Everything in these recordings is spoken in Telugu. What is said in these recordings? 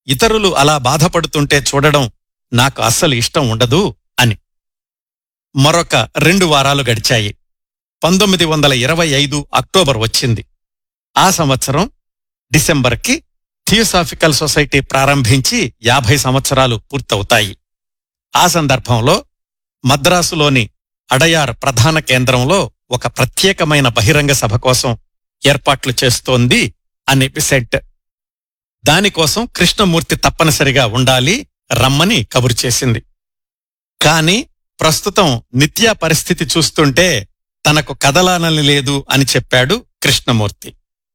ఇతరులు అలా బాధపడుతుంటే చూడడం నాకు అస్సలు ఇష్టం ఉండదు అని మరొక రెండు వారాలు గడిచాయి పంతొమ్మిది వందల ఇరవై ఐదు అక్టోబర్ వచ్చింది ఆ సంవత్సరం డిసెంబర్కి థియోసాఫికల్ సొసైటీ ప్రారంభించి యాభై సంవత్సరాలు పూర్తవుతాయి ఆ సందర్భంలో మద్రాసులోని అడయార్ ప్రధాన కేంద్రంలో ఒక ప్రత్యేకమైన బహిరంగ సభ కోసం ఏర్పాట్లు చేస్తోంది అని బిసెంట్ దానికోసం కృష్ణమూర్తి తప్పనిసరిగా ఉండాలి రమ్మని కబురు చేసింది కాని ప్రస్తుతం నిత్యా పరిస్థితి చూస్తుంటే తనకు కదలానని లేదు అని చెప్పాడు కృష్ణమూర్తి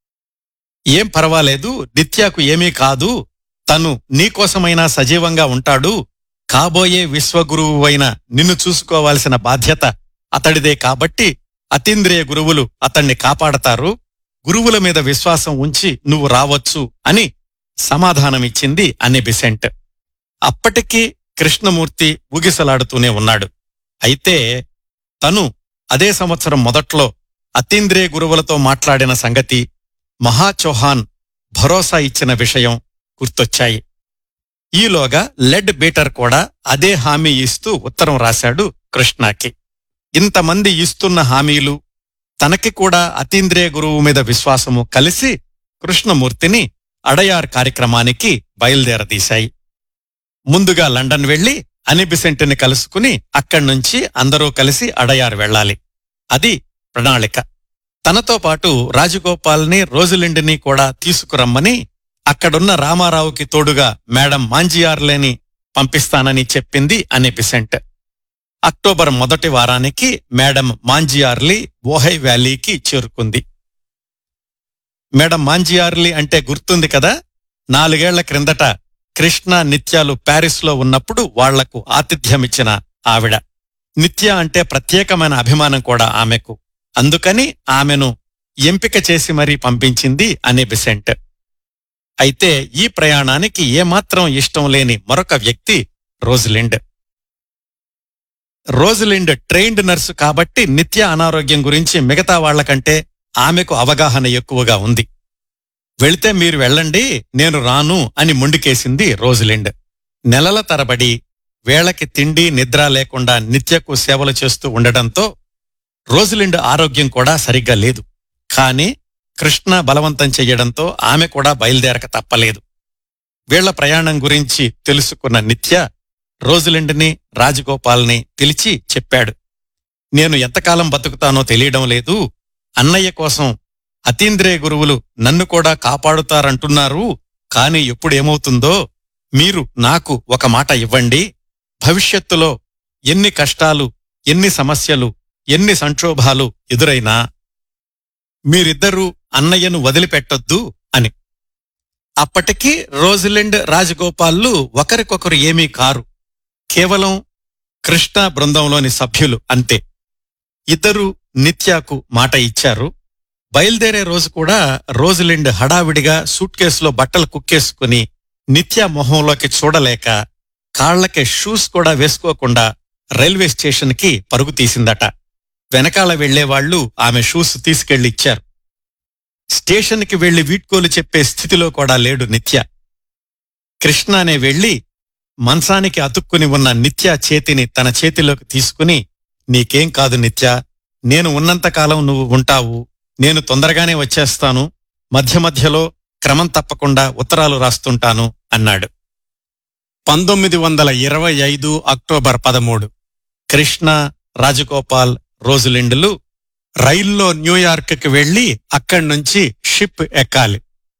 ఏం పర్వాలేదు నిత్యాకు ఏమీ కాదు తను నీకోసమైనా సజీవంగా ఉంటాడు కాబోయే విశ్వగురువు అయిన నిన్ను చూసుకోవాల్సిన బాధ్యత అతడిదే కాబట్టి అతీంద్రియ గురువులు అతణ్ణి కాపాడతారు గురువుల మీద విశ్వాసం ఉంచి నువ్వు రావచ్చు అని సమాధానమిచ్చింది అని బిసెంట్ అప్పటికీ కృష్ణమూర్తి ఊగిసలాడుతూనే ఉన్నాడు అయితే తను అదే సంవత్సరం మొదట్లో అతీంద్రియ గురువులతో మాట్లాడిన సంగతి మహాచౌహాన్ భరోసా ఇచ్చిన విషయం గుర్తొచ్చాయి ఈలోగా లెడ్ బీటర్ కూడా అదే హామీ ఇస్తూ ఉత్తరం రాశాడు కృష్ణకి ఇంతమంది ఇస్తున్న హామీలు తనకి కూడా అతీంద్రియ గురువు మీద విశ్వాసము కలిసి కృష్ణమూర్తిని అడయార్ కార్యక్రమానికి బయలుదేరదీశాయి ముందుగా లండన్ వెళ్లి అనిబిసెంట్ని కలుసుకుని అక్కడ్నుంచి అందరూ కలిసి అడయార్ వెళ్ళాలి అది ప్రణాళిక తనతో పాటు రాజగోపాల్ని రోజులిండిని కూడా తీసుకురమ్మని అక్కడున్న రామారావుకి తోడుగా మేడం మాంజియార్లేని పంపిస్తానని చెప్పింది అనిబిసెంట్ అక్టోబర్ మొదటి వారానికి మేడం మాంజియార్లీ ఓహై వ్యాలీకి చేరుకుంది మేడం మాంజియార్లీ అంటే గుర్తుంది కదా నాలుగేళ్ల క్రిందట కృష్ణ నిత్యాలు ప్యారిస్లో ఉన్నప్పుడు వాళ్లకు ఆతిథ్యమిచ్చిన ఆవిడ నిత్య అంటే ప్రత్యేకమైన అభిమానం కూడా ఆమెకు అందుకని ఆమెను ఎంపిక చేసి మరీ పంపించింది అనే బిసెంట్ అయితే ఈ ప్రయాణానికి ఏమాత్రం ఇష్టం లేని మరొక వ్యక్తి రోజ్లిండ్ రోజ్లిండ్ ట్రైన్డ్ నర్సు కాబట్టి నిత్య అనారోగ్యం గురించి మిగతా వాళ్లకంటే ఆమెకు అవగాహన ఎక్కువగా ఉంది వెళితే మీరు వెళ్ళండి నేను రాను అని మొండికేసింది రోజ్లిండ్ నెలల తరబడి వేళకి తిండి నిద్ర లేకుండా నిత్యకు సేవలు చేస్తూ ఉండడంతో రోజులిండ్ ఆరోగ్యం కూడా సరిగ్గా లేదు కాని కృష్ణ బలవంతం చెయ్యడంతో ఆమె కూడా బయలుదేరక తప్పలేదు వీళ్ల ప్రయాణం గురించి తెలుసుకున్న నిత్య రోజులిండ్ని రాజగోపాల్ని పిలిచి చెప్పాడు నేను ఎంతకాలం బతుకుతానో తెలియడం లేదు అన్నయ్య కోసం అతీంద్రియ గురువులు నన్ను కూడా కాపాడుతారంటున్నారు కాని ఎప్పుడేమవుతుందో మీరు నాకు ఒక మాట ఇవ్వండి భవిష్యత్తులో ఎన్ని కష్టాలు ఎన్ని సమస్యలు ఎన్ని సంక్షోభాలు ఎదురైనా మీరిద్దరూ అన్నయ్యను వదిలిపెట్టొద్దు అని అప్పటికి రోజిలిండ్ రాజగోపాల్లు ఒకరికొకరు ఏమీ కారు కేవలం కృష్ణ బృందంలోని సభ్యులు అంతే ఇద్దరు నిత్యాకు మాట ఇచ్చారు బయలుదేరే రోజు కూడా రోజిలిండ్ హడావిడిగా సూట్ కేసులో బట్టలు కుక్కేసుకుని నిత్య మొహంలోకి చూడలేక కాళ్లకి షూస్ కూడా వేసుకోకుండా రైల్వే స్టేషన్కి పరుగు తీసిందట వెనకాల వెళ్లేవాళ్లు ఆమె షూస్ తీసుకెళ్లి ఇచ్చారు స్టేషన్కి వెళ్లి వీడ్కోలు చెప్పే స్థితిలో కూడా లేడు నిత్య కృష్ణనే వెళ్లి మంచానికి అతుక్కుని ఉన్న నిత్య చేతిని తన చేతిలోకి తీసుకుని నీకేం కాదు నిత్య నేను ఉన్నంతకాలం నువ్వు ఉంటావు నేను తొందరగానే వచ్చేస్తాను మధ్య మధ్యలో క్రమం తప్పకుండా ఉత్తరాలు రాస్తుంటాను అన్నాడు పంతొమ్మిది వందల ఇరవై ఐదు అక్టోబర్ పదమూడు కృష్ణ రాజగోపాల్ రోజులిండులు రైల్లో న్యూయార్క్కి వెళ్లి అక్కడి నుంచి షిప్ ఎక్కాలి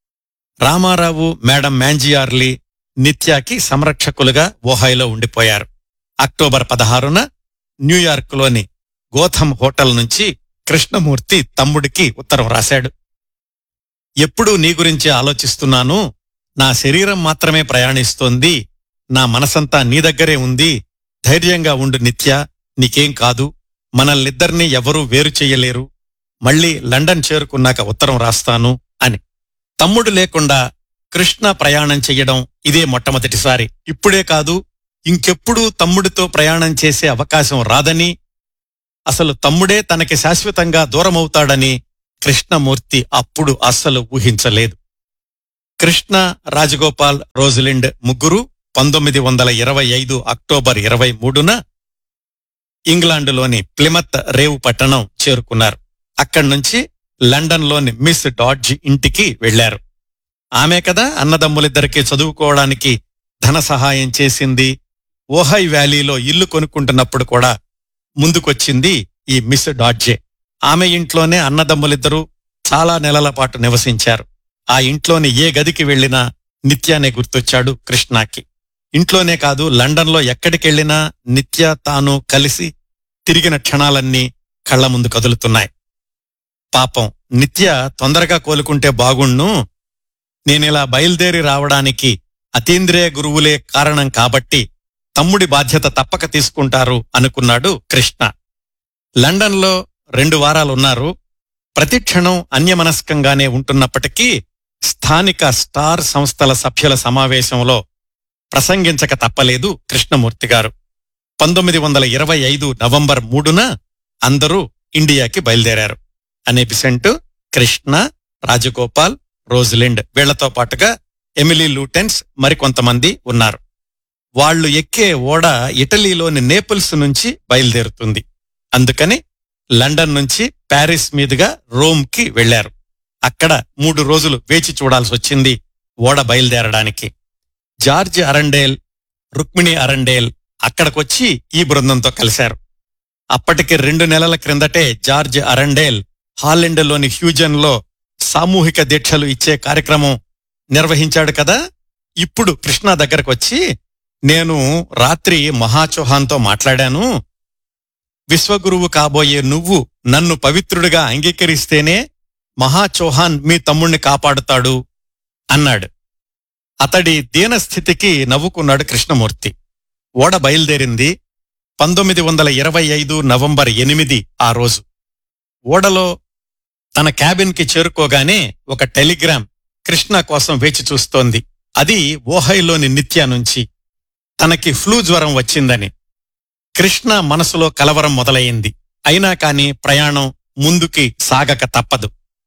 రామారావు మేడం మ్యాంజియార్లీ నిత్యాకి సంరక్షకులుగా ఓహాయిలో ఉండిపోయారు అక్టోబర్ పదహారున న్యూయార్క్లోని గోథమ్ హోటల్ నుంచి కృష్ణమూర్తి తమ్ముడికి ఉత్తరం రాశాడు ఎప్పుడూ నీ గురించి ఆలోచిస్తున్నాను నా శరీరం మాత్రమే ప్రయాణిస్తోంది నా మనసంతా నీ దగ్గరే ఉంది ధైర్యంగా ఉండు నిత్య నీకేం కాదు మనల్నిద్దరినీ ఎవరూ వేరు చెయ్యలేరు మళ్ళీ లండన్ చేరుకున్నాక ఉత్తరం రాస్తాను అని తమ్ముడు లేకుండా కృష్ణ ప్రయాణం చెయ్యడం ఇదే మొట్టమొదటిసారి ఇప్పుడే కాదు ఇంకెప్పుడూ తమ్ముడితో ప్రయాణం చేసే అవకాశం రాదని అసలు తమ్ముడే తనకి శాశ్వతంగా దూరమవుతాడని కృష్ణమూర్తి అప్పుడు అస్సలు ఊహించలేదు కృష్ణ రాజగోపాల్ రోజిలిండ్ ముగ్గురు పంతొమ్మిది వందల ఇరవై ఐదు అక్టోబర్ ఇరవై మూడున ఇంగ్లాండులోని ప్లిమత్ రేవు పట్టణం చేరుకున్నారు అక్కడి నుంచి లండన్లోని మిస్ డాడ్జ్ ఇంటికి వెళ్లారు ఆమె కదా అన్నదమ్ములిద్దరికీ చదువుకోవడానికి ధన సహాయం చేసింది ఓహై వ్యాలీలో ఇల్లు కొనుక్కుంటున్నప్పుడు కూడా ముందుకొచ్చింది ఈ మిస్ డాడ్జే ఆమె ఇంట్లోనే అన్నదమ్ములిద్దరూ చాలా నెలల పాటు నివసించారు ఆ ఇంట్లోని ఏ గదికి వెళ్లినా నిత్యానే గుర్తొచ్చాడు కృష్ణాకి ఇంట్లోనే కాదు లండన్లో ఎక్కడికెళ్లినా నిత్య తాను కలిసి తిరిగిన క్షణాలన్నీ కళ్ల ముందు కదులుతున్నాయి పాపం నిత్య తొందరగా కోలుకుంటే బాగుణ్ణు నేనిలా బయలుదేరి రావడానికి అతీంద్రియ గురువులే కారణం కాబట్టి తమ్ముడి బాధ్యత తప్పక తీసుకుంటారు అనుకున్నాడు కృష్ణ లండన్లో రెండు వారాలున్నారు ప్రతి క్షణం అన్యమనస్కంగానే ఉంటున్నప్పటికీ స్థానిక స్టార్ సంస్థల సభ్యుల సమావేశంలో ప్రసంగించక తప్పలేదు కృష్ణమూర్తి గారు పంతొమ్మిది వందల ఇరవై ఐదు నవంబర్ మూడున అందరూ ఇండియాకి బయలుదేరారు అనే బిసెంట్ కృష్ణ రాజగోపాల్ రోజ్లిండ్ వీళ్లతో పాటుగా ఎమిలీ లూటెన్స్ మరికొంతమంది ఉన్నారు వాళ్ళు ఎక్కే ఓడ ఇటలీలోని నేపుల్స్ నుంచి బయలుదేరుతుంది అందుకని లండన్ నుంచి ప్యారిస్ మీదుగా రోమ్కి వెళ్లారు అక్కడ మూడు రోజులు వేచి చూడాల్సి వచ్చింది ఓడ బయలుదేరడానికి జార్జ్ అరండేల్ రుక్మిణి అరండేల్ అక్కడికొచ్చి ఈ బృందంతో కలిశారు అప్పటికి రెండు నెలల క్రిందటే జార్జ్ అరండేల్ హాలెండ్లోని హ్యూజన్లో సామూహిక దీక్షలు ఇచ్చే కార్యక్రమం నిర్వహించాడు కదా ఇప్పుడు కృష్ణ దగ్గరకొచ్చి నేను రాత్రి మహాచౌహాన్తో మాట్లాడాను విశ్వగురువు కాబోయే నువ్వు నన్ను పవిత్రుడిగా అంగీకరిస్తేనే మహాచౌహాన్ మీ తమ్ముణ్ణి కాపాడుతాడు అన్నాడు అతడి దీనస్థితికి నవ్వుకున్నాడు కృష్ణమూర్తి ఓడ బయలుదేరింది పంతొమ్మిది వందల ఇరవై ఐదు నవంబర్ ఎనిమిది ఆ రోజు ఓడలో తన క్యాబిన్కి చేరుకోగానే ఒక టెలిగ్రామ్ కృష్ణ కోసం వేచి చూస్తోంది అది ఓహైలోని నిత్య నుంచి తనకి ఫ్లూ జ్వరం వచ్చిందని కృష్ణ మనసులో కలవరం మొదలయ్యింది అయినా కాని ప్రయాణం ముందుకి సాగక తప్పదు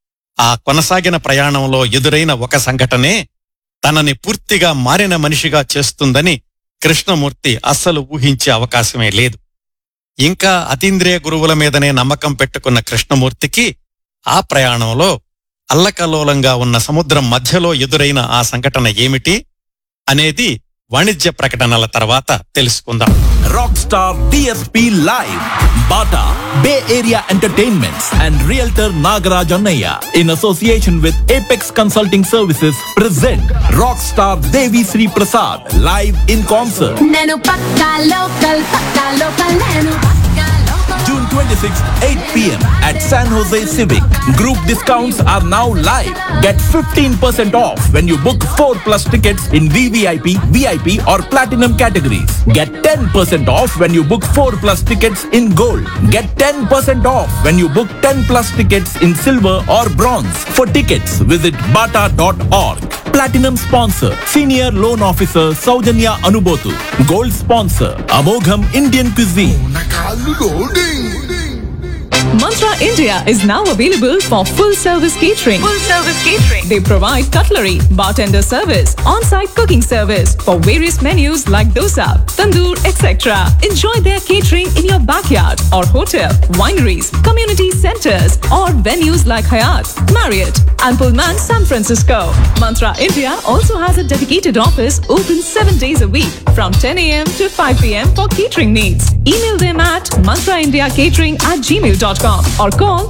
ఆ కొనసాగిన ప్రయాణంలో ఎదురైన ఒక సంఘటనే తనని పూర్తిగా మారిన మనిషిగా చేస్తుందని కృష్ణమూర్తి అస్సలు ఊహించే అవకాశమే లేదు ఇంకా అతీంద్రియ గురువుల మీదనే నమ్మకం పెట్టుకున్న కృష్ణమూర్తికి ఆ ప్రయాణంలో అల్లకల్లోలంగా ఉన్న సముద్రం మధ్యలో ఎదురైన ఆ సంఘటన ఏమిటి అనేది వాణిజ్య ప్రకటనల తర్వాత తెలుసుకుందాం Rockstar DSP Live, Bata, Bay Area Entertainments, and Realtor Nagaraj Annaya in association with Apex Consulting Services present Rockstar Devi Sri Prasad live in concert. నేను పక్కా లోకల్ పక్కా లోకల్ నేను pakka local June 26, 8 p.m. at San Jose Civic. Group discounts are now live. Get 15% off when you book 4 plus tickets in VVIP, VIP, or Platinum categories. Get 10% off when you book 4 plus tickets in Gold. Get 10% off when you book 10 plus tickets in Silver or Bronze. For tickets, visit bata.org. Platinum sponsor, Senior Loan Officer Saujanya Anubotu. Gold sponsor, Amogham Indian Cuisine. Mantra India is now available for full service catering. Full service catering. They provide cutlery, bartender service, on-site cooking service for various menus like dosa, tandoor, etc. Enjoy their catering in your backyard or hotel, wineries, community centers, or venues like Hyatt, Marriott, and Pullman San Francisco. Mantra India also has a dedicated office open seven days a week from 10 a.m. to 5 p.m. for catering needs. Email them at mantraindiacatering at gmail.com or call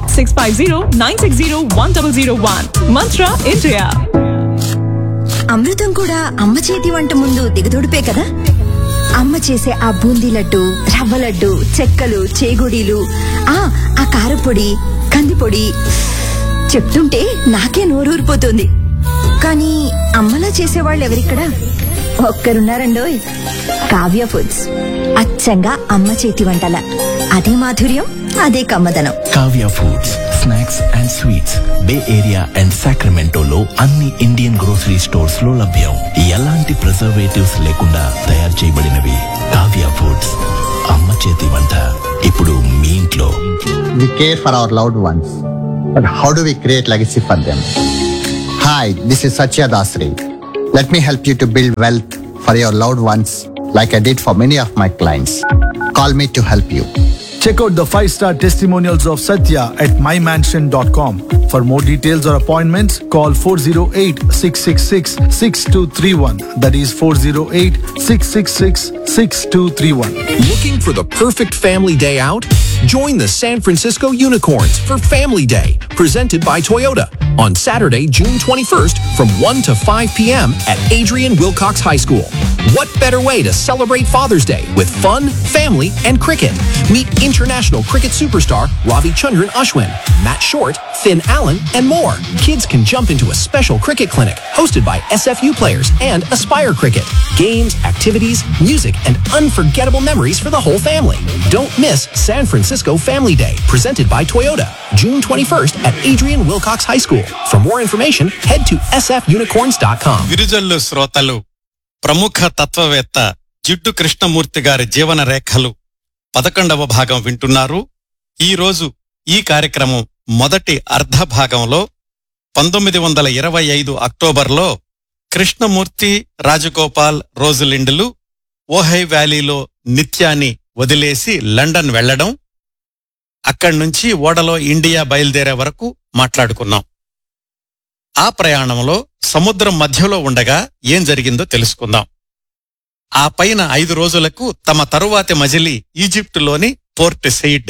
650-960-1001. Mantra India. అమృతం కూడా అమ్మ చేతి వంట ముందు దిగదొడిపే కదా అమ్మ చేసే ఆ బూందీ లడ్డు రవ్వ లడ్డు చెక్కలు చేగుడీలు ఆ ఆ కారపొడి కందిపొడి చెప్తుంటే నాకే నోరూరిపోతుంది కానీ అమ్మలా చేసేవాళ్ళు ఎవరిక్కడ ఒక్కరున్నారండోయ్ కావ్య ఫుడ్స్ అచ్చంగా అమ్మ చేతి వంటల అదే మాధుర్యం అదే కమ్మదనం Kavya foods snacks and sweets bay area and సాక్రమెంటోలో అన్ని ఇండియన్ గ్రోసరీ స్టోర్స్ లో లభ్యం ఎలాంటి ప్రిజర్వేటివ్స్ లేకుండా తయారు చేయబడినవి కావ్య ఫుడ్స్ అమ్మ చేతి వంట ఇప్పుడు మీ ఇంట్లో We care for our loved ones, but how do we create legacy for them? Hi, this is Satya Dasri. Let me help you to build wealth for your loved ones like I did for many of my clients. Call me to help you. Check out the 5-star testimonials of Satya at mymansion.com. For more details or appointments, call 408-666-6231. That is 408-666-6231. Looking for the perfect family day out? Join the San Francisco Unicorns for Family Day, presented by Toyota, on Saturday, June 21st from 1 to 5 p.m. at Adrian Wilcox High School. What better way to celebrate Father's Day with fun, family, and cricket? Meet international cricket superstar Ravi Chandran Ashwin, Matt Short, Finn Allen, and more. Kids can jump into a special cricket clinic hosted by SFU players and Aspire Cricket. Games, activities, music, and unforgettable memories for the whole family. Don't miss San Francisco Family Day, presented by Toyota, June 21st at Adrian Wilcox High School. For more information, head to sfunicorns.com. విరుజల్లు శ్రోతలు ప్రముఖ తత్వవేత్త జిడ్డు కృష్ణమూర్తి గారి జీవన రేఖలు పదకొండవ భాగం వింటున్నారు ఈ రోజు ఈ కార్యక్రమం మొదటి అర్ధ భాగంలో పంతొమ్మిది వందల ఇరవై ఐదు అక్టోబర్లో కృష్ణమూర్తి రాజగోపాల్ రోజులిండులు ఓహై వ్యాలీలో నిత్యాన్ని వదిలేసి లండన్ వెళ్లడం అక్కడి నుంచి ఓడలో ఇండియా బయలుదేరే వరకు మాట్లాడుకున్నాం ఆ ప్రయాణంలో సముద్రం మధ్యలో ఉండగా ఏం జరిగిందో తెలుసుకుందాం ఆ పైన ఐదు రోజులకు తమ తరువాతి మజిలీ ఈజిప్టులోని పోర్ట్ సెయిడ్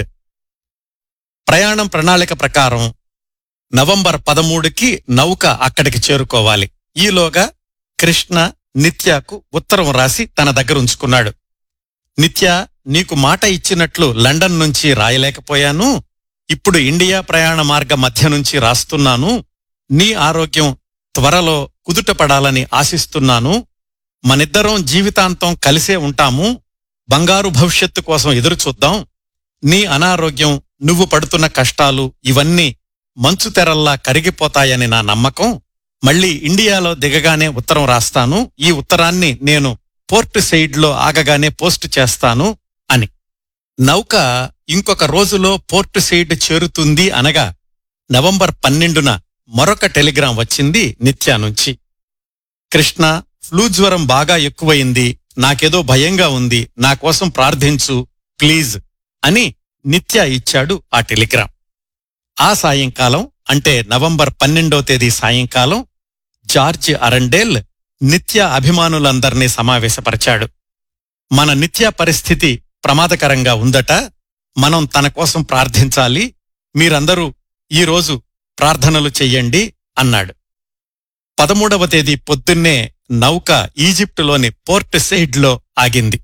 ప్రయాణం ప్రణాళిక ప్రకారం నవంబర్ పదమూడుకి నౌక అక్కడికి చేరుకోవాలి ఈలోగా కృష్ణ నిత్యకు ఉత్తరం రాసి తన దగ్గర ఉంచుకున్నాడు నిత్య నీకు మాట ఇచ్చినట్లు లండన్ నుంచి రాయలేకపోయాను ఇప్పుడు ఇండియా ప్రయాణ మార్గ మధ్య నుంచి రాస్తున్నాను నీ ఆరోగ్యం త్వరలో కుదుటపడాలని ఆశిస్తున్నాను మనిద్దరం జీవితాంతం కలిసే ఉంటాము బంగారు భవిష్యత్తు కోసం ఎదురు చూద్దాం నీ అనారోగ్యం నువ్వు పడుతున్న కష్టాలు ఇవన్నీ మంచు తెరల్లా కరిగిపోతాయని నా నమ్మకం మళ్ళీ ఇండియాలో దిగగానే ఉత్తరం రాస్తాను ఈ ఉత్తరాన్ని నేను పోర్ట్ సైడ్లో ఆగగానే పోస్ట్ చేస్తాను అని నౌక ఇంకొక రోజులో పోర్ట్ సైడ్ చేరుతుంది అనగా నవంబర్ పన్నెండున మరొక టెలిగ్రాం వచ్చింది నిత్య నుంచి కృష్ణ ఫ్లూ జ్వరం బాగా ఎక్కువయింది నాకేదో భయంగా ఉంది నా కోసం ప్రార్థించు ప్లీజ్ అని నిత్య ఇచ్చాడు ఆ టెలిగ్రాం ఆ సాయంకాలం అంటే నవంబర్ పన్నెండో తేదీ సాయంకాలం జార్జ్ అరండేల్ నిత్య అభిమానులందర్నీ సమావేశపరిచాడు మన నిత్య పరిస్థితి ప్రమాదకరంగా ఉందట మనం తన కోసం ప్రార్థించాలి మీరందరూ ఈరోజు ప్రార్థనలు చెయ్యండి అన్నాడు పదమూడవ తేదీ పొద్దున్నే నౌక ఈజిప్టులోని పోర్ట్ సెయిడ్లో ఆగింది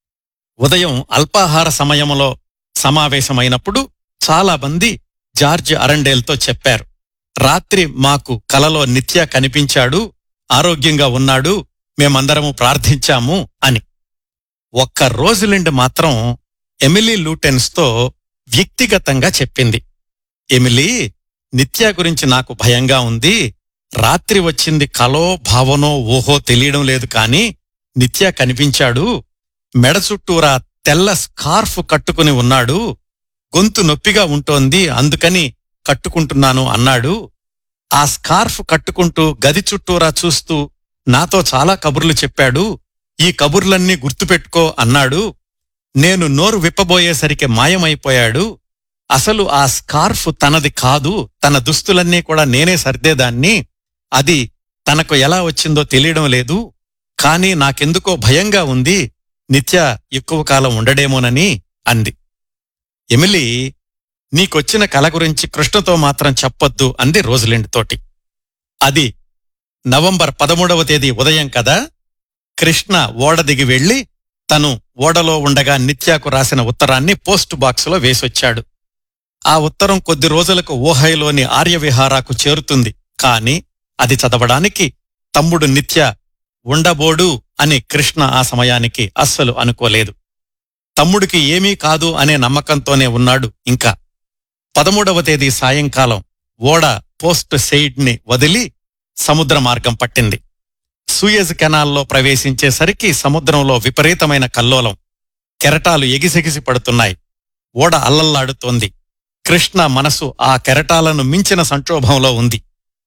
ఉదయం అల్పాహార సమయంలో సమావేశమైనప్పుడు చాలా మంది జార్జ్ అరండేల్తో చెప్పారు రాత్రి మాకు కలలో నిత్య కనిపించాడు ఆరోగ్యంగా ఉన్నాడు మేమందరము ప్రార్థించాము అని ఒక్క రోజులిండి మాత్రం ఎమిలీ లూటెన్స్తో వ్యక్తిగతంగా చెప్పింది ఎమిలీ నిత్య గురించి నాకు భయంగా ఉంది రాత్రి వచ్చింది కలో భావనో ఊహో తెలియడం లేదు కాని నిత్య కనిపించాడు మెడ చుట్టూరా తెల్ల స్కార్ఫ్ కట్టుకుని ఉన్నాడు గొంతు నొప్పిగా ఉంటోంది అందుకని కట్టుకుంటున్నాను అన్నాడు ఆ స్కార్ఫ్ కట్టుకుంటూ గది చుట్టూరా చూస్తూ నాతో చాలా కబుర్లు చెప్పాడు ఈ కబుర్లన్నీ గుర్తుపెట్టుకో అన్నాడు నేను నోరు విప్పబోయేసరికి మాయమైపోయాడు అసలు ఆ స్కార్ఫ్ తనది కాదు తన దుస్తులన్నీ కూడా నేనే సర్దేదాన్ని అది తనకు ఎలా వచ్చిందో తెలియడం లేదు కాని నాకెందుకో భయంగా ఉంది నిత్య ఎక్కువ కాలం ఉండడేమోనని అంది ఎమిలీ నీకొచ్చిన కల గురించి కృష్ణతో మాత్రం చెప్పొద్దు అంది రోజులిండ్ తోటి అది నవంబర్ పదమూడవ తేదీ ఉదయం కదా కృష్ణ ఓడ దిగి వెళ్లి తను ఓడలో ఉండగా నిత్యాకు రాసిన ఉత్తరాన్ని పోస్ట్ బాక్సులో వేసొచ్చాడు ఆ ఉత్తరం కొద్ది రోజులకు ఓహైలోని ఆర్యవిహారాకు చేరుతుంది కాని అది చదవడానికి తమ్ముడు నిత్య ఉండబోడు అని కృష్ణ ఆ సమయానికి అస్సలు అనుకోలేదు తమ్ముడికి ఏమీ కాదు అనే నమ్మకంతోనే ఉన్నాడు ఇంకా పదమూడవ తేదీ సాయంకాలం ఓడ పోస్ట్ సెయిడ్ని వదిలి సముద్ర మార్గం పట్టింది సూయజ్ కెనాల్లో ప్రవేశించేసరికి సముద్రంలో విపరీతమైన కల్లోలం కెరటాలు ఎగిసెగిసి పడుతున్నాయి ఓడ అల్లల్లాడుతోంది కృష్ణ మనసు ఆ కెరటాలను మించిన సంక్షోభంలో ఉంది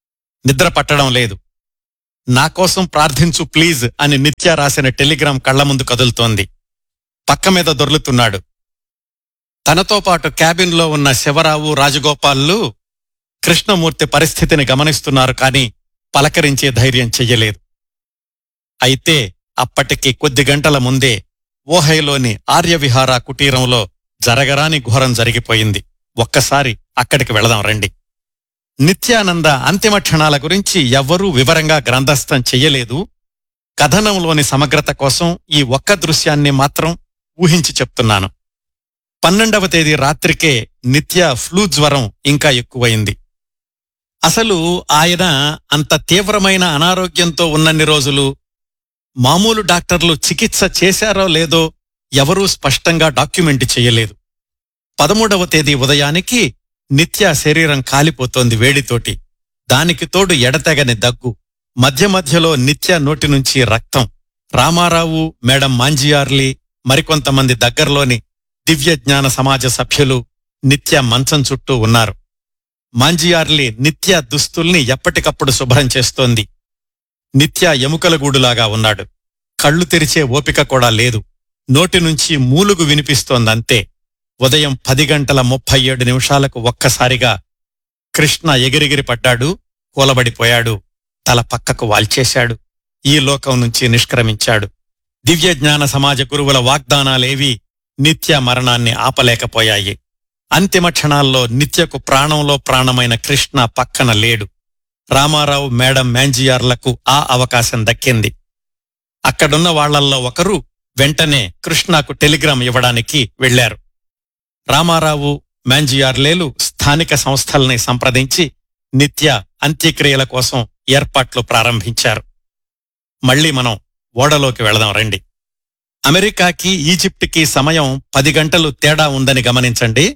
నిద్ర పట్టడం లేదు నా కోసం ప్రార్థించు ప్లీజ్ అని నిత్య రాసిన టెలిగ్రామ్ కళ్ల ముందు కదులుతోంది పక్క మీద దొర్లుతున్నాడు తనతో పాటు క్యాబిన్లో ఉన్న శివరావు రాజగోపాల్లు కృష్ణమూర్తి పరిస్థితిని గమనిస్తున్నారు కాని పలకరించే ధైర్యం చెయ్యలేదు అయితే అప్పటికి కొద్ది గంటల ముందే ఓహైలోని ఆర్యవిహార కుటీరంలో జరగరాని ఘోరం జరిగిపోయింది ఒక్కసారి అక్కడికి వెళదాం రండి నిత్యానంద అంతిమ క్షణాల గురించి ఎవ్వరూ వివరంగా గ్రంథస్థం చెయ్యలేదు కథనంలోని సమగ్రత కోసం ఈ ఒక్క దృశ్యాన్ని మాత్రం ఊహించి చెప్తున్నాను పన్నెండవ తేదీ రాత్రికే నిత్య ఫ్లూ జ్వరం ఇంకా ఎక్కువైంది అసలు ఆయన అంత తీవ్రమైన అనారోగ్యంతో ఉన్నన్ని రోజులు మామూలు డాక్టర్లు చికిత్స చేశారో లేదో ఎవరూ స్పష్టంగా డాక్యుమెంట్ చేయలేదు పదమూడవ తేదీ ఉదయానికి నిత్య శరీరం కాలిపోతోంది వేడితోటి దానికి తోడు ఎడతెగని దగ్గు మధ్య మధ్యలో నిత్య నోటి నుంచి రక్తం రామారావు మేడం మాంజియార్లి మరికొంతమంది దగ్గరలోని దివ్య జ్ఞాన సమాజ సభ్యులు నిత్య మంచం చుట్టూ ఉన్నారు మాంజియార్లి నిత్య దుస్తుల్ని ఎప్పటికప్పుడు శుభ్రం చేస్తోంది నిత్య ఎముకల గూడులాగా ఉన్నాడు కళ్ళు తెరిచే ఓపిక కూడా లేదు నోటి నుంచి మూలుగు వినిపిస్తోందంతే ఉదయం పది గంటల ముప్పై ఏడు నిమిషాలకు ఒక్కసారిగా కృష్ణ ఎగిరిగిరి పడ్డాడు కూలబడిపోయాడు తల పక్కకు వాల్చేశాడు ఈ లోకం నుంచి నిష్క్రమించాడు దివ్య జ్ఞాన సమాజ గురువుల వాగ్దానాలేవి నిత్య మరణాన్ని ఆపలేకపోయాయి అంతిమ క్షణాల్లో నిత్యకు ప్రాణంలో ప్రాణమైన కృష్ణ పక్కన లేడు రామారావు మేడం మ్యాంజియార్లకు ఆ అవకాశం దక్కింది అక్కడున్న వాళ్లల్లో ఒకరు వెంటనే కృష్ణకు టెలిగ్రామ్ ఇవ్వడానికి వెళ్లారు రామారావు మ్యాంజియార్లేలు స్థానిక సంస్థల్ని సంప్రదించి నిత్య అంత్యక్రియల కోసం ఏర్పాట్లు ప్రారంభించారు మళ్ళీ మనం ఓడలోకి వెళదాం రండి అమెరికాకి ఈజిప్ట్కి సమయం పది గంటలు తేడా ఉందని గమనించండి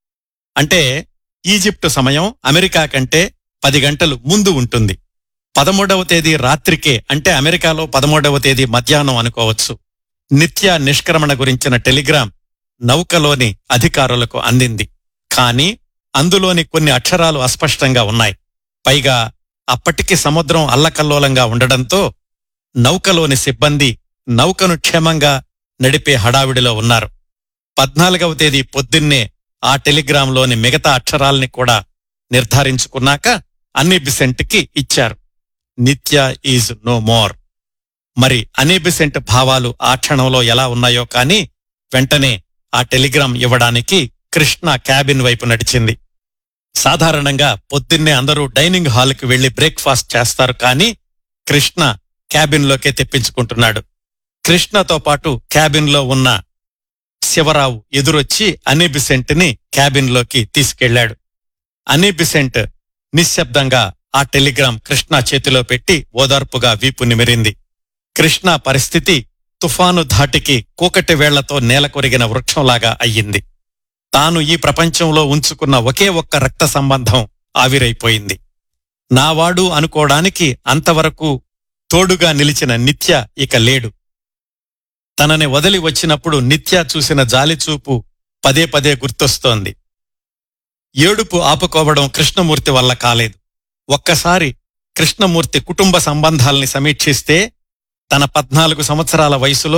అంటే ఈజిప్టు సమయం అమెరికా కంటే పది గంటలు ముందు ఉంటుంది పదమూడవ తేదీ రాత్రికే అంటే అమెరికాలో పదమూడవ తేదీ మధ్యాహ్నం అనుకోవచ్చు నిత్య నిష్క్రమణ గురించిన టెలిగ్రామ్ నౌకలోని అధికారులకు అందింది కాని అందులోని కొన్ని అక్షరాలు అస్పష్టంగా ఉన్నాయి పైగా అప్పటికి సముద్రం అల్లకల్లోలంగా ఉండడంతో నౌకలోని సిబ్బంది నౌకను క్షేమంగా నడిపే హడావిడిలో ఉన్నారు పద్నాలుగవ తేదీ పొద్దున్నే ఆ టెలిగ్రాంలోని మిగతా అక్షరాల్ని కూడా నిర్ధారించుకున్నాక అన్నీబిసెంట్కి ఇచ్చారు నిత్య ఈజ్ నో మోర్ మరి అనీబిసెంట్ భావాలు ఆ క్షణంలో ఎలా ఉన్నాయో కాని వెంటనే ఆ టెలిగ్రామ్ ఇవ్వడానికి కృష్ణ క్యాబిన్ వైపు నడిచింది సాధారణంగా పొద్దున్నే అందరూ డైనింగ్ హాల్కి వెళ్లి బ్రేక్ఫాస్ట్ చేస్తారు కానీ కృష్ణ క్యాబిన్లోకే తెప్పించుకుంటున్నాడు కృష్ణతో పాటు క్యాబిన్లో ఉన్న శివరావు ఎదురొచ్చి అనీబిసెంట్ని క్యాబిన్లోకి తీసుకెళ్లాడు అనీబిసెంట్ నిశ్శబ్దంగా ఆ టెలిగ్రామ్ కృష్ణ చేతిలో పెట్టి ఓదార్పుగా వీపు నిమిరింది కృష్ణ పరిస్థితి తుఫాను ధాటికి కూకటి వేళ్లతో నేలకొరిగిన వృక్షంలాగా అయ్యింది తాను ఈ ప్రపంచంలో ఉంచుకున్న ఒకే ఒక్క రక్త సంబంధం ఆవిరైపోయింది నావాడు అనుకోవడానికి అంతవరకు తోడుగా నిలిచిన నిత్య ఇక లేడు తనని వదిలి వచ్చినప్పుడు నిత్య చూసిన జాలిచూపు పదే పదే గుర్తొస్తోంది ఏడుపు ఆపుకోవడం కృష్ణమూర్తి వల్ల కాలేదు ఒక్కసారి కృష్ణమూర్తి కుటుంబ సంబంధాల్ని సమీక్షిస్తే తన పద్నాలుగు సంవత్సరాల వయసులో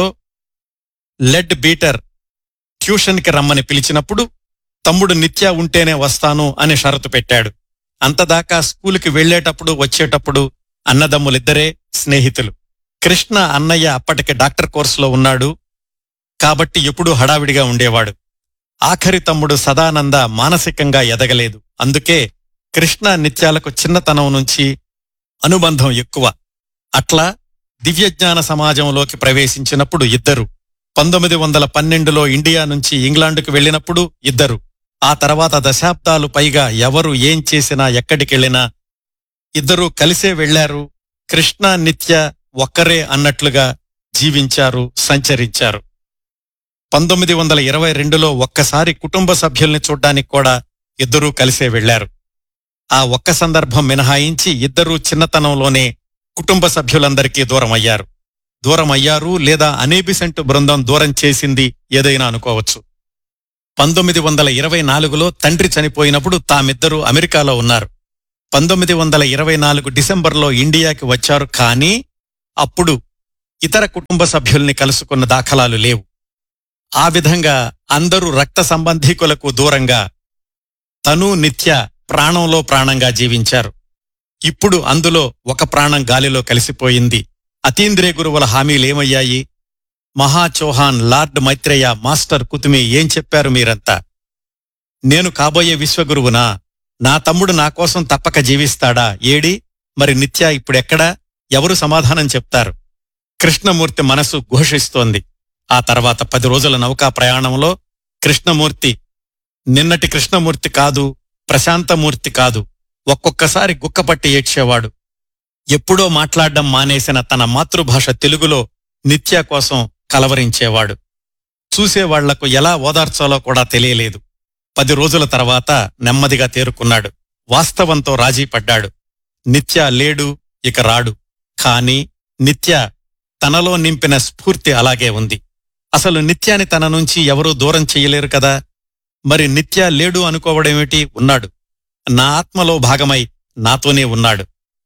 లెడ్ బీటర్ ట్యూషన్కి రమ్మని పిలిచినప్పుడు తమ్ముడు నిత్య ఉంటేనే వస్తాను అని షరతు పెట్టాడు అంతదాకా స్కూలుకి వెళ్లేటప్పుడు వచ్చేటప్పుడు అన్నదమ్ములిద్దరే స్నేహితులు కృష్ణ అన్నయ్య అప్పటికి డాక్టర్ కోర్సులో ఉన్నాడు కాబట్టి ఎప్పుడూ హడావిడిగా ఉండేవాడు ఆఖరి తమ్ముడు సదానంద మానసికంగా ఎదగలేదు అందుకే కృష్ణ నిత్యాలకు చిన్నతనం నుంచి అనుబంధం ఎక్కువ అట్లా దివ్యజ్ఞాన సమాజంలోకి ప్రవేశించినప్పుడు ఇద్దరు పంతొమ్మిది వందల పన్నెండులో ఇండియా నుంచి ఇంగ్లాండుకు వెళ్ళినప్పుడు ఇద్దరు ఆ తర్వాత దశాబ్దాలు పైగా ఎవరు ఏం చేసినా ఎక్కడికెళ్ళినా ఇద్దరూ కలిసే వెళ్లారు కృష్ణ నిత్య ఒక్కరే అన్నట్లుగా జీవించారు సంచరించారు పంతొమ్మిది వందల ఇరవై రెండులో ఒక్కసారి కుటుంబ సభ్యుల్ని చూడ్డానికి కూడా ఇద్దరూ కలిసే వెళ్లారు ఆ ఒక్క సందర్భం మినహాయించి ఇద్దరూ చిన్నతనంలోనే కుటుంబ సభ్యులందరికీ దూరమయ్యారు దూరమయ్యారు లేదా అనేబిసెంట్ బృందం దూరం చేసింది ఏదైనా అనుకోవచ్చు పంతొమ్మిది వందల ఇరవై నాలుగులో తండ్రి చనిపోయినప్పుడు తామిద్దరూ అమెరికాలో ఉన్నారు పంతొమ్మిది వందల ఇరవై నాలుగు డిసెంబర్లో ఇండియాకి వచ్చారు కానీ అప్పుడు ఇతర కుటుంబ సభ్యుల్ని కలుసుకున్న దాఖలాలు లేవు ఆ విధంగా అందరూ రక్త సంబంధీకులకు దూరంగా తను నిత్య ప్రాణంలో ప్రాణంగా జీవించారు ఇప్పుడు అందులో ఒక ప్రాణం గాలిలో కలిసిపోయింది అతీంద్రియ గురువుల హామీలేమయ్యాయి మహా చౌహాన్ లార్డ్ మైత్రేయ మాస్టర్ కుతుమి ఏం చెప్పారు మీరంతా నేను కాబోయే విశ్వగురువునా నా తమ్ముడు నా కోసం తప్పక జీవిస్తాడా ఏడి మరి నిత్య ఇప్పుడెక్కడా ఎవరు సమాధానం చెప్తారు కృష్ణమూర్తి మనసు ఘోషిస్తోంది ఆ తర్వాత పది రోజుల నౌకా ప్రయాణంలో కృష్ణమూర్తి నిన్నటి కృష్ణమూర్తి కాదు ప్రశాంతమూర్తి కాదు ఒక్కొక్కసారి గుక్కపట్టి ఏడ్చేవాడు ఎప్పుడో మాట్లాడడం మానేసిన తన మాతృభాష తెలుగులో నిత్య కోసం కలవరించేవాడు చూసేవాళ్లకు ఎలా ఓదార్చాలో కూడా తెలియలేదు పది రోజుల తర్వాత నెమ్మదిగా తేరుకున్నాడు వాస్తవంతో రాజీ పడ్డాడు నిత్య లేడు ఇక రాడు కాని నిత్య తనలో నింపిన స్ఫూర్తి అలాగే ఉంది అసలు నిత్యాని తన నుంచి ఎవరూ దూరం చెయ్యలేరు కదా మరి నిత్య లేడు అనుకోవడమేమిటి ఉన్నాడు నా ఆత్మలో భాగమై నాతోనే ఉన్నాడు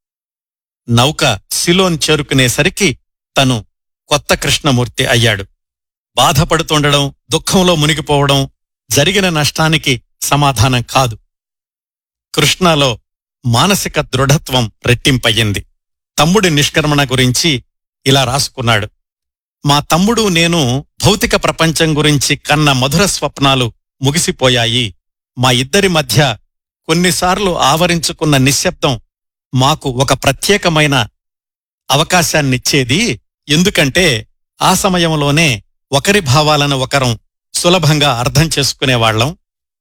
నౌక సిలోన్ చేరుకునేసరికి తను కొత్త కృష్ణమూర్తి అయ్యాడు బాధపడుతుండడం దుఃఖంలో మునిగిపోవడం జరిగిన నష్టానికి సమాధానం కాదు కృష్ణలో మానసిక దృఢత్వం రెట్టింపయ్యింది తమ్ముడి నిష్క్రమణ గురించి ఇలా రాసుకున్నాడు మా తమ్ముడు నేను భౌతిక ప్రపంచం గురించి కన్న మధుర స్వప్నాలు ముగిసిపోయాయి మా ఇద్దరి మధ్య కొన్నిసార్లు ఆవరించుకున్న నిశ్శబ్దం మాకు ఒక ప్రత్యేకమైన అవకాశాన్నిచ్చేది ఎందుకంటే ఆ సమయంలోనే ఒకరి భావాలను ఒకరం సులభంగా అర్థం చేసుకునేవాళ్లం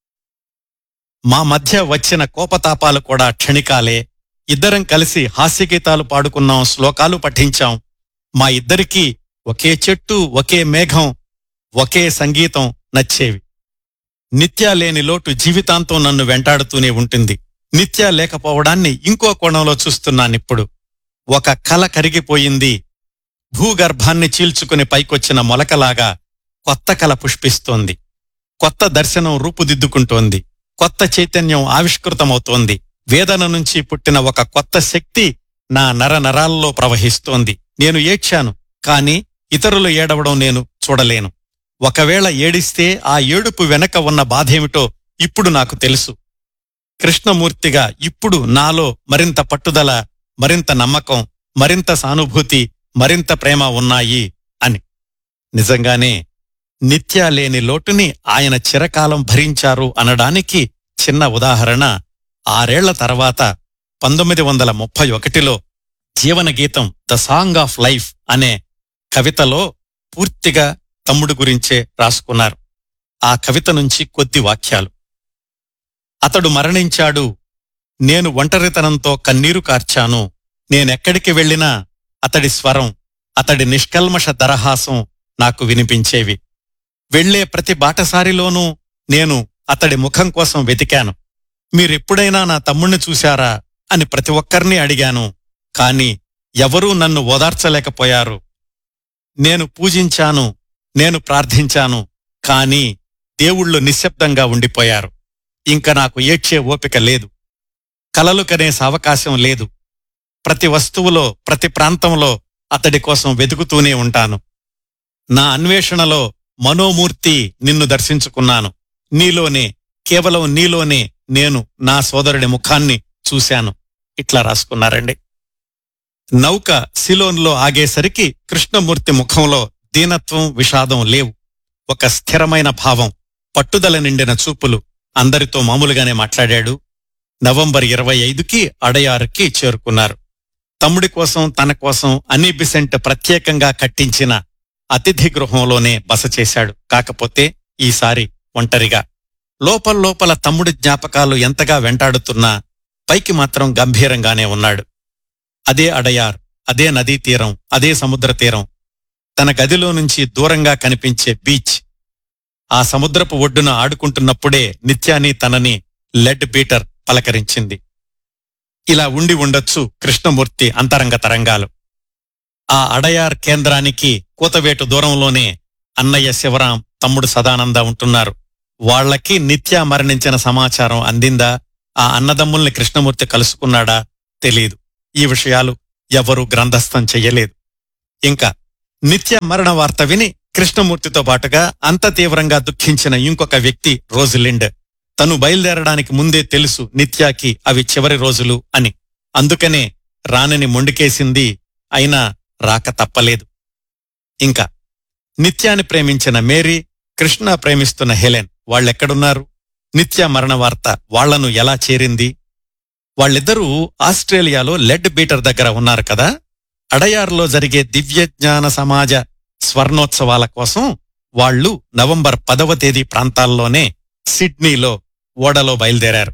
మా మధ్య వచ్చిన కోపతాపాలు కూడా క్షణికాలే ఇద్దరం కలిసి హాస్యగీతాలు పాడుకున్నాం శ్లోకాలు పఠించాం మా ఇద్దరికీ ఒకే చెట్టు ఒకే మేఘం ఒకే సంగీతం నచ్చేవి నిత్య లేని లోటు జీవితాంతం నన్ను వెంటాడుతూనే ఉంటుంది నిత్య లేకపోవడాన్ని ఇంకో కోణంలో చూస్తున్నానిప్పుడు ఒక కల కరిగిపోయింది భూగర్భాన్ని చీల్చుకుని పైకొచ్చిన మొలకలాగా కొత్త కల పుష్పిస్తోంది కొత్త దర్శనం రూపుదిద్దుకుంటోంది కొత్త చైతన్యం ఆవిష్కృతమవుతోంది వేదన నుంచి పుట్టిన ఒక కొత్త శక్తి నా నర నరాల్లో ప్రవహిస్తోంది నేను ఏడ్చాను కాని ఇతరులు ఏడవడం నేను చూడలేను ఒకవేళ ఏడిస్తే ఆ ఏడుపు వెనక ఉన్న బాధేమిటో ఇప్పుడు నాకు తెలుసు కృష్ణమూర్తిగా ఇప్పుడు నాలో మరింత పట్టుదల మరింత నమ్మకం మరింత సానుభూతి మరింత ప్రేమ ఉన్నాయి అని నిజంగానే నిత్య లేని లోటుని ఆయన చిరకాలం భరించారు అనడానికి చిన్న ఉదాహరణ ఆరేళ్ల తర్వాత పంతొమ్మిది వందల ముప్పై ఒకటిలో జీవనగీతం ద సాంగ్ ఆఫ్ లైఫ్ అనే కవితలో పూర్తిగా తమ్ముడు గురించే రాసుకున్నారు ఆ కవిత నుంచి కొద్ది వాక్యాలు అతడు మరణించాడు నేను ఒంటరితనంతో కన్నీరు కార్చాను నేనెక్కడికి వెళ్ళినా అతడి స్వరం అతడి నిష్కల్మష దరహాసం నాకు వినిపించేవి వెళ్లే ప్రతి బాటసారిలోనూ నేను అతడి ముఖం కోసం వెతికాను మీరెప్పుడైనా నా తమ్ముణ్ణి చూశారా అని ప్రతి ఒక్కరినీ అడిగాను కాని ఎవరూ నన్ను ఓదార్చలేకపోయారు నేను పూజించాను నేను ప్రార్థించాను కాని దేవుళ్ళు నిశ్శబ్దంగా ఉండిపోయారు ఇంక నాకు ఏడ్చే ఓపిక లేదు కలలు కనేసే అవకాశం లేదు ప్రతి వస్తువులో ప్రతి ప్రాంతంలో అతడి కోసం వెతుకుతూనే ఉంటాను నా అన్వేషణలో మనోమూర్తి నిన్ను దర్శించుకున్నాను నీలోనే కేవలం నీలోనే నేను నా సోదరుడి ముఖాన్ని చూశాను ఇట్లా రాసుకున్నారండి నౌక సిలోన్లో ఆగేసరికి కృష్ణమూర్తి ముఖంలో దీనత్వం విషాదం లేవు ఒక స్థిరమైన భావం పట్టుదల నిండిన చూపులు అందరితో మామూలుగానే మాట్లాడాడు నవంబర్ ఇరవై ఐదుకి అడయారుకి చేరుకున్నారు తమ్ముడి కోసం తన కోసం అనీ బిసెంట్ ప్రత్యేకంగా కట్టించిన అతిథి గృహంలోనే బస చేశాడు కాకపోతే ఈసారి ఒంటరిగా లోపల లోపల తమ్ముడి జ్ఞాపకాలు ఎంతగా వెంటాడుతున్నా పైకి మాత్రం గంభీరంగానే ఉన్నాడు అదే అడయార్ అదే నదీ తీరం అదే సముద్ర తీరం తన గదిలో నుంచి దూరంగా కనిపించే బీచ్ ఆ సముద్రపు ఒడ్డున ఆడుకుంటున్నప్పుడే నిత్యాని తనని లెడ్ బీటర్ పలకరించింది ఇలా ఉండి ఉండొచ్చు కృష్ణమూర్తి అంతరంగ తరంగాలు ఆ అడయార్ కేంద్రానికి కూతవేటు దూరంలోనే అన్నయ్య శివరాం తమ్ముడు సదానంద ఉంటున్నారు వాళ్ళకి నిత్య మరణించిన సమాచారం అందిందా ఆ అన్నదమ్ముల్ని కృష్ణమూర్తి కలుసుకున్నాడా తెలీదు ఈ విషయాలు ఎవరూ గ్రంథస్థం చెయ్యలేదు ఇంకా నిత్య మరణ వార్త విని కృష్ణమూర్తితో పాటుగా అంత తీవ్రంగా దుఃఖించిన ఇంకొక వ్యక్తి రోజులిండ్ తను బయలుదేరడానికి ముందే తెలుసు నిత్యాకి అవి చివరి రోజులు అని అందుకనే రానని మొండికేసింది అయినా రాక తప్పలేదు ఇంకా నిత్యాన్ని ప్రేమించిన మేరీ కృష్ణ ప్రేమిస్తున్న హెలెన్ వాళ్ళెక్కడున్నారు నిత్య మరణ వార్త వాళ్లను ఎలా చేరింది వాళ్ళిద్దరూ ఆస్ట్రేలియాలో లెడ్ బీటర్ దగ్గర ఉన్నారు కదా అడయార్లో జరిగే దివ్య జ్ఞాన సమాజ స్వర్ణోత్సవాల కోసం వాళ్ళు నవంబర్ పదవ తేదీ ప్రాంతాల్లోనే సిడ్నీలో ఓడలో బయలుదేరారు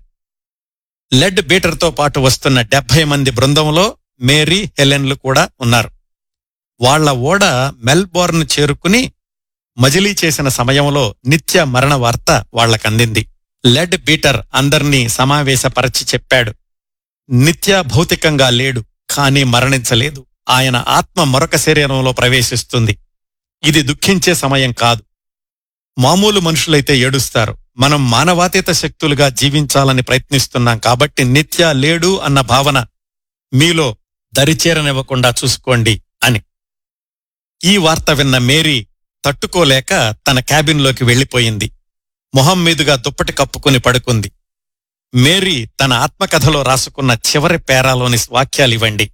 లెడ్ బీటర్తో పాటు వస్తున్న డెబ్బై మంది బృందంలో మేరీ హెలెన్లు కూడా ఉన్నారు వాళ్ళ ఓడ మెల్బోర్న్ చేరుకుని మజిలీ చేసిన సమయంలో నిత్య మరణ వార్త వాళ్లకందింది లెడ్ బీటర్ అందర్నీ సమావేశపరచి చెప్పాడు నిత్య భౌతికంగా లేడు కాని మరణించలేదు ఆయన ఆత్మ మరొక శరీరంలో ప్రవేశిస్తుంది ఇది దుఃఖించే సమయం కాదు మామూలు మనుషులైతే ఏడుస్తారు మనం మానవాతీత శక్తులుగా జీవించాలని ప్రయత్నిస్తున్నాం కాబట్టి నిత్య లేడు అన్న భావన మీలో దరిచేరనివ్వకుండా చూసుకోండి అని ఈ వార్త విన్న మేరీ తట్టుకోలేక తన క్యాబిన్లోకి వెళ్లిపోయింది మొహం మీదుగా దుప్పటి కప్పుకుని పడుకుంది మేరీ తన ఆత్మకథలో రాసుకున్న చివరి పేరాలోని వాక్యాలివ్వండి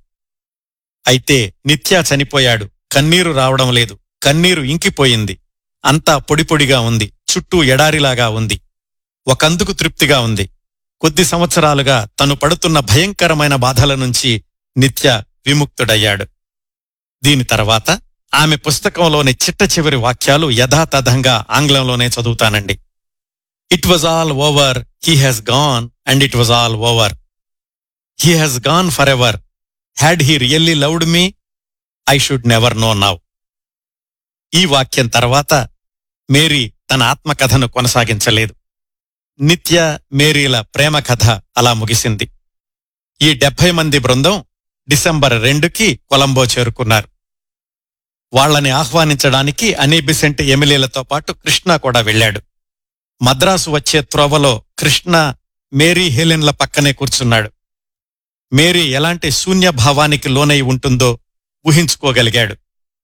అయితే నిత్య చనిపోయాడు కన్నీరు రావడం లేదు కన్నీరు ఇంకిపోయింది అంతా పొడిపొడిగా ఉంది చుట్టూ ఎడారిలాగా ఉంది ఒకందుకు తృప్తిగా ఉంది కొద్ది సంవత్సరాలుగా తను పడుతున్న భయంకరమైన బాధల నుంచి నిత్య విముక్తుడయ్యాడు దీని తర్వాత ఆమె పుస్తకంలోని చిట్ట చివరి వాక్యాలు యథాతథంగా ఆంగ్లంలోనే చదువుతానండి it was all over he has gone and it was all over he has gone forever had he really loved me I should never know now ఈ వాక్యం తర్వాత మేరీ తన ఆత్మకథను కొనసాగించలేదు నిత్య మేరీల ప్రేమ కథ అలా ముగిసింది ఈ డెబ్బై మంది బృందం డిసెంబర్ రెండుకి కొలంబో చేరుకున్నారు వాళ్ళని ఆహ్వానించడానికి అనీబిసెంట్ ఎమిలీలతో పాటు కృష్ణ కూడా వెళ్ళాడు మద్రాసు వచ్చే త్రోవలో కృష్ణ మేరీ హెలెన్ల పక్కనే కూర్చున్నాడు మేరీ ఎలాంటి శూన్యభావానికి లోనై ఉంటుందో ఊహించుకోగలిగాడు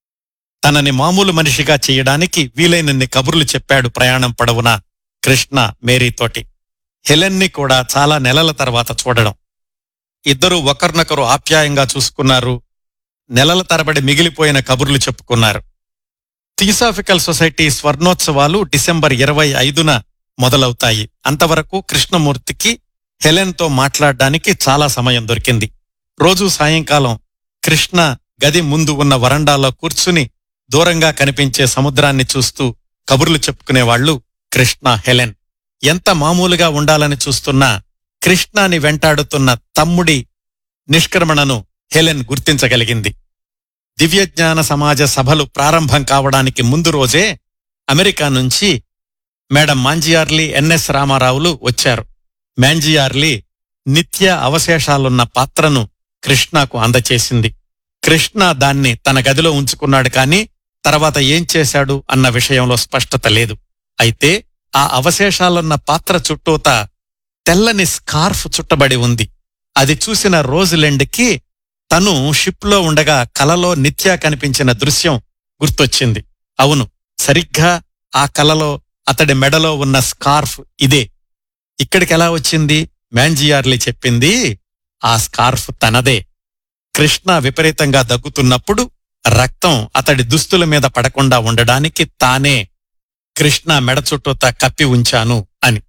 తనని మామూలు మనిషిగా చేయడానికి వీలైనన్ని కబుర్లు చెప్పాడు ప్రయాణం పొడవునా కృష్ణ మేరీతోటి హెలెన్ని కూడా చాలా నెలల తర్వాత చూడడం ఇద్దరూ ఒకరినొకరు ఆప్యాయంగా చూసుకున్నారు నెలల తరబడి మిగిలిపోయిన కబుర్లు చెప్పుకున్నారు థియోసాఫికల్ సొసైటీ స్వర్ణోత్సవాలు డిసెంబర్ ఇరవై ఐదున మొదలవుతాయి అంతవరకు కృష్ణమూర్తికి హెలెన్తో మాట్లాడడానికి చాలా సమయం దొరికింది రోజు సాయంకాలం కృష్ణ గది ముందు ఉన్న వరండాలో కూర్చుని దూరంగా కనిపించే సముద్రాన్ని చూస్తూ కబుర్లు చెప్పుకునేవాళ్లు కృష్ణ హెలెన్ ఎంత మామూలుగా ఉండాలని చూస్తున్నా కృష్ణాని వెంటాడుతున్న తమ్ముడి నిష్క్రమణను హెలెన్ గుర్తించగలిగింది దివ్యజ్ఞాన సమాజ సభలు ప్రారంభం కావడానికి ముందు రోజే అమెరికా నుంచి మేడం మాంజియార్లీ ఎన్ఎస్ రామారావులు వచ్చారు మాంజియార్లీ నిత్య అవశేషాలున్న పాత్రను కృష్ణకు అందచేసింది కృష్ణ దాన్ని తన గదిలో ఉంచుకున్నాడు కాని తర్వాత ఏం చేశాడు అన్న విషయంలో స్పష్టత లేదు అయితే ఆ అవశేషాలున్న పాత్ర చుట్టూత తెల్లని స్కార్ఫ్ చుట్టబడి ఉంది అది చూసిన రోజులెండ్కి తను షిప్లో ఉండగా కలలో నిత్య కనిపించిన దృశ్యం గుర్తొచ్చింది అవును సరిగ్గా ఆ కలలో అతడి మెడలో ఉన్న స్కార్ఫ్ ఇదే ఇక్కడికెలా వచ్చింది మ్యాంజియార్లీ చెప్పింది ఆ స్కార్ఫ్ తనదే కృష్ణ విపరీతంగా దగ్గుతున్నప్పుడు రక్తం అతడి దుస్తుల మీద పడకుండా ఉండడానికి తానే కృష్ణ మెడ చుట్టూత కప్పి ఉంచాను అని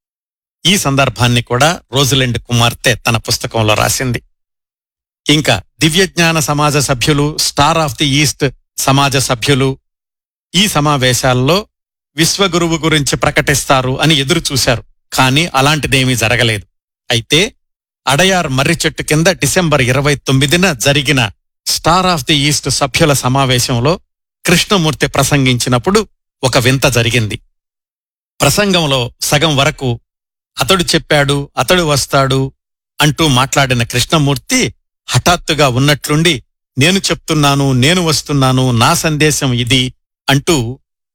ఈ సందర్భాన్ని కూడా రోజులెండ్ కుమార్తె తన పుస్తకంలో రాసింది ఇంకా దివ్యజ్ఞాన సమాజ సభ్యులు స్టార్ ఆఫ్ ది ఈస్ట్ సమాజ సభ్యులు ఈ సమావేశాల్లో విశ్వగురువు గురించి ప్రకటిస్తారు అని ఎదురు చూశారు కానీ అలాంటిదేమీ జరగలేదు అయితే అడయార్ మర్రి చెట్టు కింద డిసెంబర్ ఇరవై తొమ్మిదిన జరిగిన స్టార్ ఆఫ్ ది ఈస్ట్ సభ్యుల సమావేశంలో కృష్ణమూర్తి ప్రసంగించినప్పుడు ఒక వింత జరిగింది ప్రసంగంలో సగం వరకు అతడు చెప్పాడు అతడు వస్తాడు అంటూ మాట్లాడిన కృష్ణమూర్తి హఠాత్తుగా ఉన్నట్లుండి నేను చెప్తున్నాను నేను వస్తున్నాను నా సందేశం ఇది అంటూ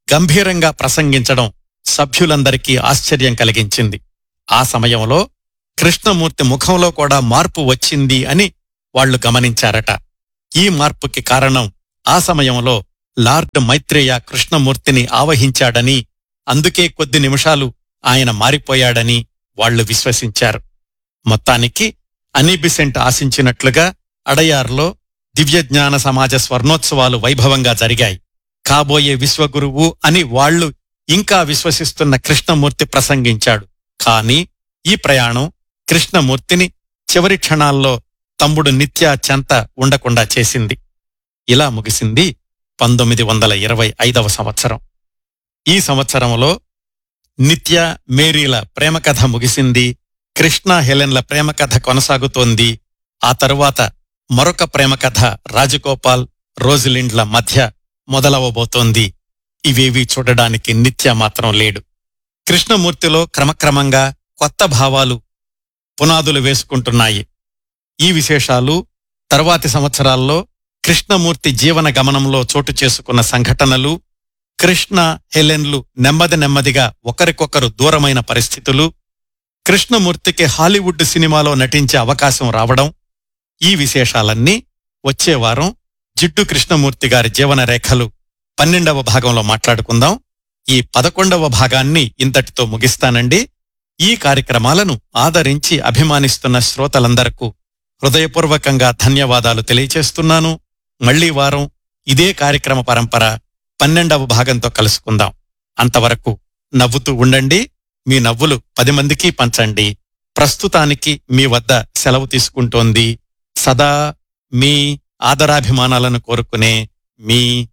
గంభీరంగా ప్రసంగించడం సభ్యులందరికీ ఆశ్చర్యం కలిగించింది ఆ సమయంలో కృష్ణమూర్తి ముఖంలో కూడా మార్పు వచ్చింది అని వాళ్లు గమనించారట ఈ మార్పుకి కారణం ఆ సమయంలో లార్డ్ మైత్రేయ కృష్ణమూర్తిని ఆవహించాడని అందుకే కొద్ది నిమిషాలు ఆయన మారిపోయాడని వాళ్లు విశ్వసించారు మొత్తానికి అనీబిసెంట్ ఆశించినట్లుగా అడయార్లో దివ్యజ్ఞాన సమాజ స్వర్ణోత్సవాలు వైభవంగా జరిగాయి కాబోయే విశ్వగురువు అని వాళ్లు ఇంకా విశ్వసిస్తున్న కృష్ణమూర్తి ప్రసంగించాడు కాని ఈ ప్రయాణం కృష్ణమూర్తిని చివరి క్షణాల్లో తమ్ముడు నిత్య చెంత ఉండకుండా చేసింది ఇలా ముగిసింది పంతొమ్మిది వందల ఇరవై ఐదవ సంవత్సరం ఈ సంవత్సరంలో నిత్య మేరీల ప్రేమకథ ముగిసింది కృష్ణ హెలెన్ల ప్రేమకథ కొనసాగుతోంది ఆ తరువాత మరొక ప్రేమకథ రాజగోపాల్ రోజిలిండ్ల మధ్య మొదలవబోతోంది ఇవేవీ చూడడానికి నిత్య మాత్రం లేడు కృష్ణమూర్తిలో క్రమక్రమంగా కొత్త భావాలు పునాదులు వేసుకుంటున్నాయి ఈ విశేషాలు తర్వాతి సంవత్సరాల్లో కృష్ణమూర్తి జీవన గమనంలో చోటు చేసుకున్న సంఘటనలు కృష్ణ హెలెన్లు నెమ్మది నెమ్మదిగా ఒకరికొకరు దూరమైన పరిస్థితులు కృష్ణమూర్తికి హాలీవుడ్ సినిమాలో నటించే అవకాశం రావడం ఈ విశేషాలన్నీ వచ్చే వారం జిడ్డు కృష్ణమూర్తి గారి జీవన రేఖలు పన్నెండవ భాగంలో మాట్లాడుకుందాం ఈ పదకొండవ భాగాన్ని ఇంతటితో ముగిస్తానండి ఈ కార్యక్రమాలను ఆదరించి అభిమానిస్తున్న శ్రోతలందరకు హృదయపూర్వకంగా ధన్యవాదాలు తెలియచేస్తున్నాను మళ్లీ వారం ఇదే కార్యక్రమ పరంపర పన్నెండవ భాగంతో కలుసుకుందాం అంతవరకు నవ్వుతూ ఉండండి మీ నవ్వులు పది మందికి పంచండి ప్రస్తుతానికి మీ వద్ద సెలవు తీసుకుంటోంది సదా మీ ఆదరాభిమానాలను కోరుకునే మీ